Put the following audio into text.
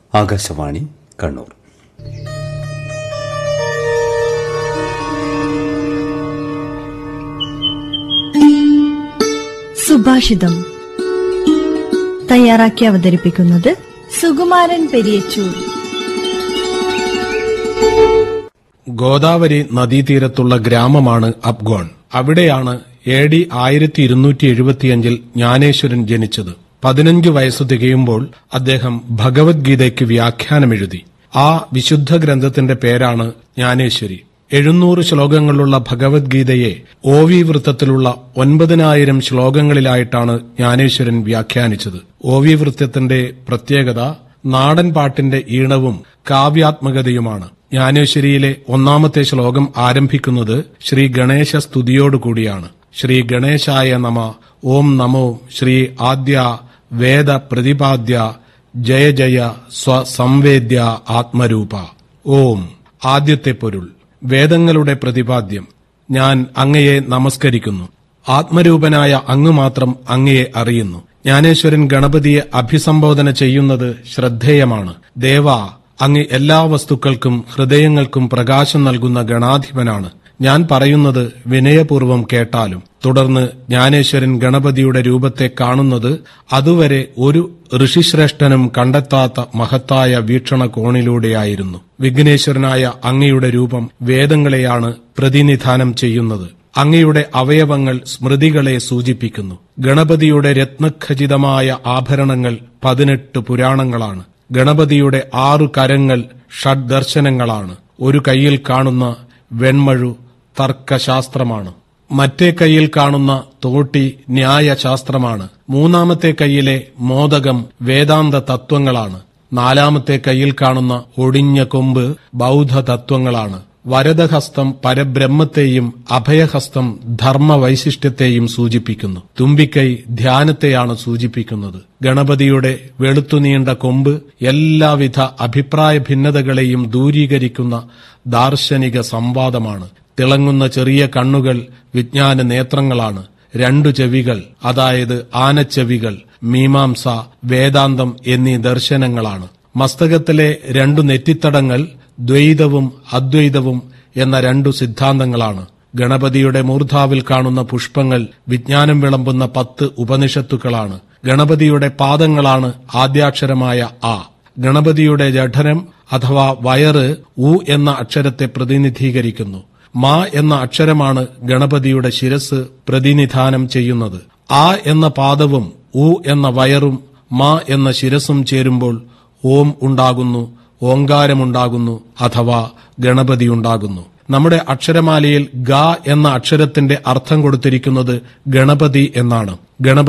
ആകാശവാണി കണ്ണൂർ സുഭാഷിതം തയ്യാറാക്കി അവതരിപ്പിക്കുന്നത് സുകുമാരൻ പെരിയച്ചൂർ ഗോദാവരി നദീതീരത്തുള്ള ഗ്രാമമാണ് അബ്ഗോൺ അവിടെയാണ് എ ഡി ആയിരത്തി ഇരുന്നൂറ്റി എഴുപത്തിയഞ്ചിൽ ജ്ഞാനേശ്വരൻ ജനിച്ചത് പതിനഞ്ച് വയസ്സു തികയുമ്പോൾ അദ്ദേഹം ഭഗവത്ഗീതയ്ക്ക് വ്യാഖ്യാനമെഴുതി ആ വിശുദ്ധ ഗ്രന്ഥത്തിന്റെ പേരാണ് ജ്ഞാനേശ്വരി എഴുന്നൂറ് ശ്ലോകങ്ങളുള്ള ഭഗവത്ഗീതയെ ഓവി വൃത്തത്തിലുള്ള ഒൻപതിനായിരം ശ്ലോകങ്ങളിലായിട്ടാണ് ജ്ഞാനേശ്വരൻ വ്യാഖ്യാനിച്ചത് ഓവി വൃത്തത്തിന്റെ പ്രത്യേകത നാടൻ പാട്ടിന്റെ ഈണവും കാവ്യാത്മകതയുമാണ് ജ്ഞാനേശ്വരിയിലെ ഒന്നാമത്തെ ശ്ലോകം ആരംഭിക്കുന്നത് ശ്രീ ഗണേശ സ്തുതിയോടുകൂടിയാണ് ശ്രീ ഗണേശായ നമ ഓം നമോ ശ്രീ ആദ്യ വേദ പ്രതിപാദ്യ ജയ ജയ സ്വസംവേദ്യ ആത്മരൂപ ഓം ആദ്യത്തെ പൊരുൾ വേദങ്ങളുടെ പ്രതിപാദ്യം ഞാൻ അങ്ങയെ നമസ്കരിക്കുന്നു ആത്മരൂപനായ അങ്ങ് മാത്രം അങ്ങയെ അറിയുന്നു ജ്ഞാനേശ്വരൻ ഗണപതിയെ അഭിസംബോധന ചെയ്യുന്നത് ശ്രദ്ധേയമാണ് ദേവ അങ്ങ് എല്ലാ വസ്തുക്കൾക്കും ഹൃദയങ്ങൾക്കും പ്രകാശം നൽകുന്ന ഗണാധിപനാണ് ഞാൻ പറയുന്നത് വിനയപൂർവം കേട്ടാലും തുടർന്ന് ജ്ഞാനേശ്വരൻ ഗണപതിയുടെ രൂപത്തെ കാണുന്നത് അതുവരെ ഒരു ഋഷിശ്രേഷ്ഠനും കണ്ടെത്താത്ത മഹത്തായ വീക്ഷണ കോണിലൂടെയായിരുന്നു വിഘ്നേശ്വരനായ അങ്ങയുടെ രൂപം വേദങ്ങളെയാണ് പ്രതിനിധാനം ചെയ്യുന്നത് അങ്ങയുടെ അവയവങ്ങൾ സ്മൃതികളെ സൂചിപ്പിക്കുന്നു ഗണപതിയുടെ രത്നഖചിതമായ ആഭരണങ്ങൾ പതിനെട്ട് പുരാണങ്ങളാണ് ഗണപതിയുടെ ആറു കരങ്ങൾ ഷഡ്ദർശനങ്ങളാണ് ഒരു കൈയിൽ കാണുന്ന വെൺമഴു തർക്കശാസ്ത്രമാണ് മറ്റേ കൈയിൽ കാണുന്ന തോട്ടി ന്യായശാസ്ത്രമാണ് മൂന്നാമത്തെ കൈയിലെ മോദകം വേദാന്ത തത്വങ്ങളാണ് നാലാമത്തെ കൈയിൽ കാണുന്ന ഒടിഞ്ഞ കൊമ്പ് ബൗദ്ധ തത്വങ്ങളാണ് വരദഹസ്തം പരബ്രഹ്മത്തെയും അഭയഹസ്തം ധർമ്മവൈശിഷ്ട്യത്തെയും സൂചിപ്പിക്കുന്നു തുമ്പിക്കൈ ധ്യാനത്തെയാണ് സൂചിപ്പിക്കുന്നത് ഗണപതിയുടെ വെളുത്തുനീണ്ട കൊമ്പ് എല്ലാവിധ അഭിപ്രായ ഭിന്നതകളെയും ദൂരീകരിക്കുന്ന ദാർശനിക സംവാദമാണ് തിളങ്ങുന്ന ചെറിയ കണ്ണുകൾ വിജ്ഞാന നേത്രങ്ങളാണ് രണ്ടു ചെവികൾ അതായത് ആനച്ചെവികൾ മീമാംസ വേദാന്തം എന്നീ ദർശനങ്ങളാണ് മസ്തകത്തിലെ രണ്ടു നെറ്റിത്തടങ്ങൾ ദ്വൈതവും അദ്വൈതവും എന്ന രണ്ടു സിദ്ധാന്തങ്ങളാണ് ഗണപതിയുടെ മൂർധാവിൽ കാണുന്ന പുഷ്പങ്ങൾ വിജ്ഞാനം വിളമ്പുന്ന പത്ത് ഉപനിഷത്തുക്കളാണ് ഗണപതിയുടെ പാദങ്ങളാണ് ആദ്യാക്ഷരമായ ആ ഗണപതിയുടെ ജഠരം അഥവാ വയറ് ഉ എന്ന അക്ഷരത്തെ പ്രതിനിധീകരിക്കുന്നു മാ എന്ന അക്ഷരമാണ് ഗണപതിയുടെ ശിരസ് പ്രതിനിധാനം ചെയ്യുന്നത് ആ എന്ന പാദവും ഉ എന്ന വയറും മാ എന്ന ശിരസും ചേരുമ്പോൾ ഓം ഉണ്ടാകുന്നു ഓങ്കാരമുണ്ടാകുന്നു അഥവാ ഗണപതി ഉണ്ടാകുന്നു നമ്മുടെ അക്ഷരമാലയിൽ ഗ എന്ന അക്ഷരത്തിന്റെ അർത്ഥം കൊടുത്തിരിക്കുന്നത് ഗണപതി എന്നാണ് ഗണപതി